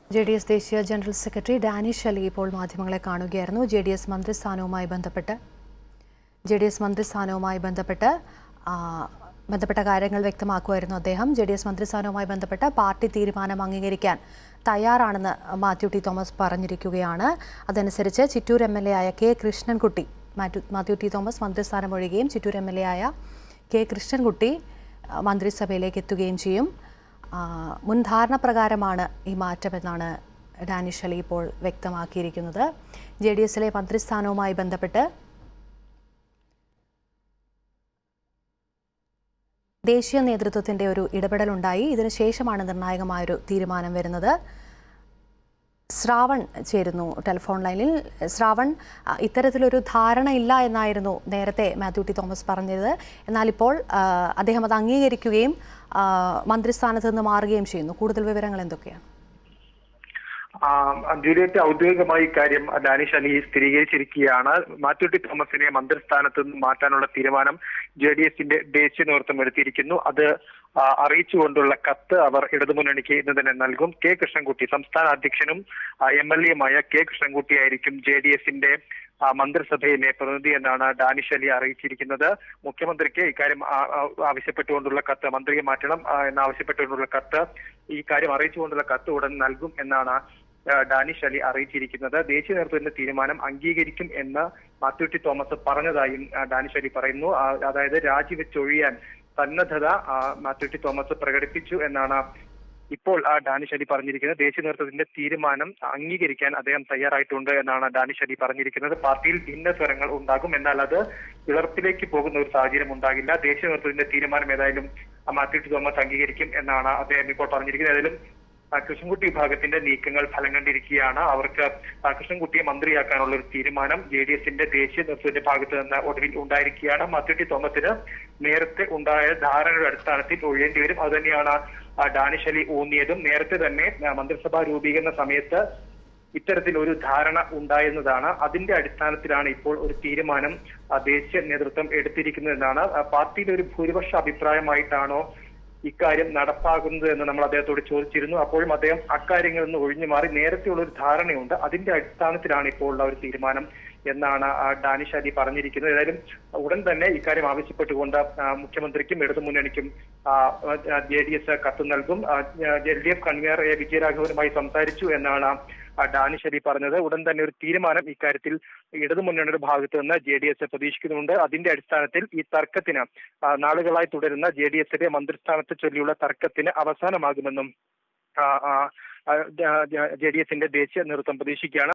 J D S ദേശീയ general secretary Danish Ali ഇപ്പോൾ മാധ്യമങ്ങളെ കാണുകയായിരുന്നു ജെ ഡി എസ് മന്ത്രിസ്ഥാനവുമായി ബന്ധപ്പെട്ട് ജെ ഡി എസ് മന്ത്രിസ്ഥാനവുമായി ബന്ധപ്പെട്ട് ആ, ബന്ധപ്പെട്ട കാര്യങ്ങൾ വ്യക്തമാക്കുമായിരുന്നു അദ്ദേഹം ജെ ഡി എസ് മന്ത്രിസ്ഥാനവുമായി ബന്ധപ്പെട്ട് പാർട്ടി തീരുമാനം അംഗീകരിക്കാൻ തയ്യാറാണെന്ന് മാത്യു ടി തോമസ് പറഞ്ഞിരിക്കുകയാണ് അതനുസരിച്ച് ചിറ്റൂർ എം എൽ എ ആയ കെ കൃഷ്ണൻകുട്ടി മാത്യു മാത്യു ടി തോമസ് മന്ത്രിസ്ഥാനം ഒഴിയുകയും ചിറ്റൂർ എം എൽ എ ആയ കെ കൃഷ്ണൻകുട്ടി ആ, മന്ത്രിസഭയിലേക്ക് എത്തുകയും ചെയ്യും ആ, മുൻ ധാരണ പ്രകാരമാണ് ഈ മാറ്റമെന്നാണ് ഡാനിഷ് അലി ഇപ്പോൾ വ്യക്തമാക്കിയിരിക്കുന്നത് ജെ ഡി എസിലെ മന്ത്രിസ്ഥാനവുമായി ബന്ധപ്പെട്ട് ദേശീയ നേതൃത്വത്തിന്റെ ഒരു ഇടപെടലുണ്ടായി ഇതിനുശേഷമാണ് നിർണായകമായൊരു തീരുമാനം വരുന്നത് ശ്രാവൺ ചേരുന്നു ടെലിഫോൺ ലൈനിൽ ശ്രാവൺ ആ, ഇത്തരത്തിലൊരു ധാരണയില്ല എന്നായിരുന്നു നേരത്തെ മാത്യു ടി തോമസ് പറഞ്ഞത് എന്നാൽ ഇപ്പോൾ ആ, അദ്ദേഹം അത് അംഗീകരിക്കുകയും ആ, മന്ത്രിസ്ഥാനത്ത് നിന്ന് മാറുകയും ചെയ്യുന്നു കൂടുതൽ വിവരങ്ങൾ എന്തൊക്കെയാണ് ആ, ജൂലിയറ്റ് ഔദ്യോഗികമായി ഇക്കാര്യം ഡാനിഷ് അലി സ്ഥിരീകരിച്ചിരിക്കുകയാണ് മാത്യു ടി തോമസിനെ മന്ത്രിസ്ഥാനത്ത് നിന്ന് മാറ്റാനുള്ള തീരുമാനം ജെ ഡി എസിന്റെ ദേശീയ നേതൃത്വം എടുത്തിരിക്കുന്നു അത് ആ, അറിയിച്ചുകൊണ്ടുള്ള കത്ത് അവർ ഇടതുമുന്നണിക്ക് ഇന്ന് തന്നെ നൽകും കെ കൃഷ്ണൻകുട്ടി സംസ്ഥാന അധ്യക്ഷനും എം എൽ എയുമായ കെ കൃഷ്ണൻകുട്ടിയായിരിക്കും ജെ ഡി എസിന്റെ മന്ത്രിസഭയിലെ പ്രതിനിധി എന്നാണ് ഡാനിഷ് അലി അറിയിച്ചിരിക്കുന്നത് മുഖ്യമന്ത്രിക്ക് ഇക്കാര്യം ആ- ആ- ആവശ്യപ്പെട്ടുകൊണ്ടുള്ള കത്ത് മന്ത്രിയെ മാറ്റണം ആ, എന്നാവശ്യപ്പെട്ടുകൊണ്ടുള്ള കത്ത് ഈ കാര്യം അറിയിച്ചുകൊണ്ടുള്ള കത്ത് ഉടൻ നൽകും എന്നാണ് ആ, ഡാനിഷ് അലി അറിയിച്ചിരിക്കുന്നത് ദേശീയ നേതൃത്വത്തിന്റെ തീരുമാനം അംഗീകരിക്കും എന്ന് മാത്യു ടി തോമസ് പറഞ്ഞതായും ആ, ഡാനിഷ് അലി പറയുന്നു ആ, അതായത് രാജിവെച്ചൊഴിയാൻ സന്നദ്ധത ആ, മാത്യു ടി തോമസ് പ്രകടിപ്പിച്ചു എന്നാണ് ഇപ്പോൾ ആ ഡാനിഷ് അലി പറഞ്ഞിരിക്കുന്നത് ദേശീയ നേതൃത്വത്തിന്റെ തീരുമാനം അംഗീകരിക്കാൻ അദ്ദേഹം തയ്യാറായിട്ടുണ്ട് എന്നാണ് ഡാനിഷ് അലി പറഞ്ഞിരിക്കുന്നത് പാർട്ടിയിൽ ഭിന്ന സ്വരങ്ങൾ ഉണ്ടാകും എന്നാൽ അത് പിളർപ്പിലേക്ക് പോകുന്ന ഒരു സാഹചര്യം ഉണ്ടാകില്ല ദേശീയ നേതൃത്വത്തിന്റെ തീരുമാനം ഏതായാലും ആ മാത്യു ടി തോമസ് അംഗീകരിക്കും എന്നാണ് അദ്ദേഹം ഇപ്പോൾ പറഞ്ഞിരിക്കുന്നത് ഏതായാലും ആ, കൃഷ്ണൻകുട്ടി വിഭാഗത്തിന്റെ നീക്കങ്ങൾ ഫലം കണ്ടിരിക്കുകയാണ് അവർക്ക് ആ, കൃഷ്ണൻകുട്ടിയെ മന്ത്രിയാക്കാനുള്ള ഒരു തീരുമാനം ജെ ഡി എസിന്റെ ദേശീയ നേതൃത്വത്തിന്റെ ഭാഗത്ത് നിന്ന് ഒടുവിൽ ഉണ്ടായിരിക്കുകയാണ് മാത്യു ടി തോമസിന് നേരത്തെ ഉണ്ടായ ധാരണയുടെ അടിസ്ഥാനത്തിൽ ഒഴിയേണ്ടി വരും അതുതന്നെയാണ് ആ, ഡാനിഷ് അലി ഊന്നിയതും നേരത്തെ തന്നെ ആ, മന്ത്രിസഭാ രൂപീകരണ സമയത്ത് ഇത്തരത്തിൽ ഒരു ധാരണ ഉണ്ടായിരുന്നതാണ് അതിന്റെ അടിസ്ഥാനത്തിലാണ് ഇപ്പോൾ ഒരു തീരുമാനം ആ, ദേശീയ നേതൃത്വം എടുത്തിരിക്കുന്നതെന്നാണ് ആ, പാർട്ടിയിലെ ഒരു ഭൂരിപക്ഷ അഭിപ്രായമായിട്ടാണോ ഇക്കാര്യം നടപ്പാക്കുന്നത് എന്ന് നമ്മൾ അദ്ദേഹത്തോട് ചോദിച്ചിരുന്നു അപ്പോഴും അദ്ദേഹം അക്കാര്യങ്ങളിൽ നിന്ന് ഒഴിഞ്ഞു മാറി നേരത്തെയുള്ള ഒരു ധാരണയുണ്ട് അതിന്റെ അടിസ്ഥാനത്തിലാണ് ഇപ്പോൾ ഉള്ള ഒരു തീരുമാനം എന്നാണ് ആ, ഡാനിഷ് അലി പറഞ്ഞിരിക്കുന്നത് ഏതായാലും ഉടൻ തന്നെ ഇക്കാര്യം ആവശ്യപ്പെട്ടുകൊണ്ട് ആ, മുഖ്യമന്ത്രിക്കും ഇടതുമുന്നണിക്കും ജെ ഡി എസ് കത്ത് നൽകും L D F convener A വിജയരാഘവനുമായി സംസാരിച്ചു എന്നാണ് ആ, ഡാനിഷ് അലി പറഞ്ഞത് ഉടൻ തന്നെ ഒരു തീരുമാനം ഇക്കാര്യത്തിൽ ഇടതുമുന്നണിയുടെ ഭാഗത്ത് നിന്ന് ജെ ഡി എസ് പ്രതീക്ഷിക്കുന്നുണ്ട് അതിന്റെ അടിസ്ഥാനത്തിൽ ഈ തർക്കത്തിന് ആ, നാളുകളായി തുടരുന്ന ജെ ഡി എസിന്റെ മന്ത്രിസ്ഥാനത്തെ ചൊല്ലിയുള്ള തർക്കത്തിന് അവസാനമാകുമെന്നും ജെ ഡി എസിന്റെ ദേശീയ നേതൃത്വം പ്രതീക്ഷിക്കുകയാണ്